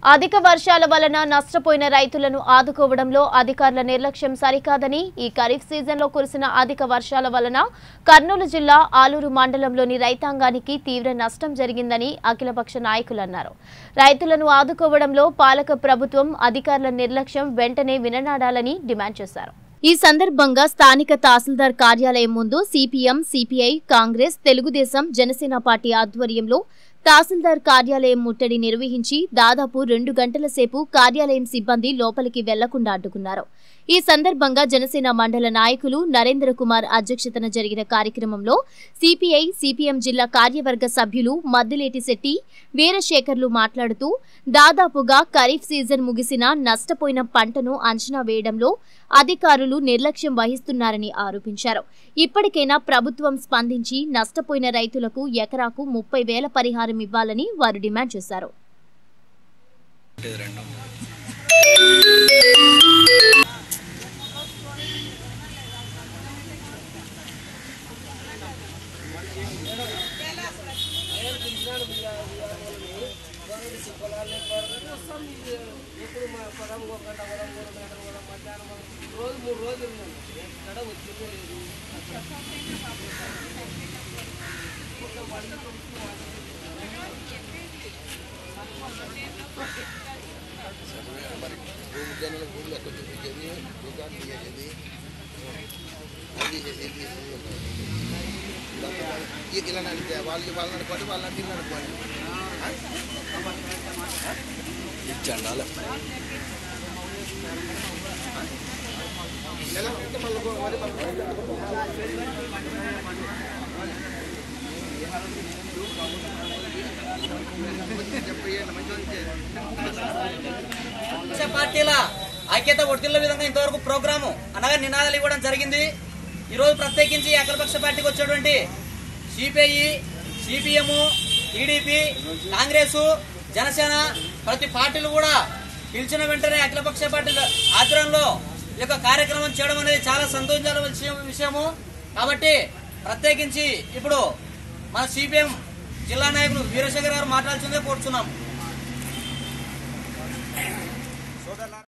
అధిక వర్షాల వలన నష్టపోయిన రైతులను ఆదుకోవడంలో అధికారుల నిర్లక్ష్యం సరికాదని ఈ ఖరీఫ్ సీజన్లో కురిసిన అధిక వర్షాల వలన కర్నూలు జిల్లా ఆలూరు మండలంలోని రైతాంగానికి తీవ్ర నష్టం జరిగిందని అఖిలపక్ష నాయకులు అన్నారు రైతులను ఆదుకోవడంలో పాలక ప్రభుత్వం అధికారుల నిర్లక్ష్యం వెంటనే విననాడాలని డిమాండ్ చేశారు ఈ సందర్భంగా స్థానిక తహసీల్దార్ కార్యాలయం ముందు CPM CPI Congress Telugu Desam Janasena party ఆధ్వర్యంలో తహసీల్దార్ కార్యాలయం ముట్టడి నిర్వహించి దాదాపు రెండు గంటల సేపు కార్యాలయం సిబ్బంది లోపలికి వెళ్లకుండా అడ్డుకున్నారు ఈ సందర్భంగా జనసేన మండల నాయకులు నరేంద్ర కుమార్ అధ్యక్షతన జరిగిన కార్యక్రమంలో సిపిఐ సిపిఎం జిల్లా కార్యవర్గ సభ్యులు మద్దిలేటి శెట్టి వీరశేఖర్లు మాట్లాడుతూ దాదాపుగా ఖరీఫ్ సీజన్ ముగిసినా నష్టపోయిన పంటను అంచనా వేయడంలో అధికారులు నిర్లక్ష్యం వహిస్తున్నారని ఆరోపించారు ఇప్పటికైనా ప్రభుత్వం స్పందించి నష్టపోయిన రైతులకు ఎకరాకు ముప్పై వేల పరిహారం ఇవ్వాలని వారు డిమాండ్ చేశారు ఇలా నడిపే వాళ్ళకి వాళ్ళని అనుకోండి వాళ్ళని వీళ్ళని అనుకోండి చండాల విపక్ష పార్టీల ఐక్యత ఒడితిల్ల విధంగా ఇంతవరకు ప్రోగ్రాము అనగా నినాదాలు ఇవ్వడం జరిగింది ఈరోజు ప్రత్యేకించి అఖిలపక్ష పార్టీకి వచ్చేటువంటి CPI CPM TDP Congress Janasena ప్రతి పార్టీలు కూడా పిలిచిన వెంటనే అఖిలపక్ష పార్టీల ఆధ్వర్యంలో ఈ యొక్క కార్యక్రమం చేయడం అనేది చాలా సంతోషించాల విషయం విషయము కాబట్టి ప్రత్యేకించి ఇప్పుడు మన సిపిఎం జిల్లా నాయకులు వీరశేఖర్ గారు మాట్లాడుతుందే కోరుతున్నాం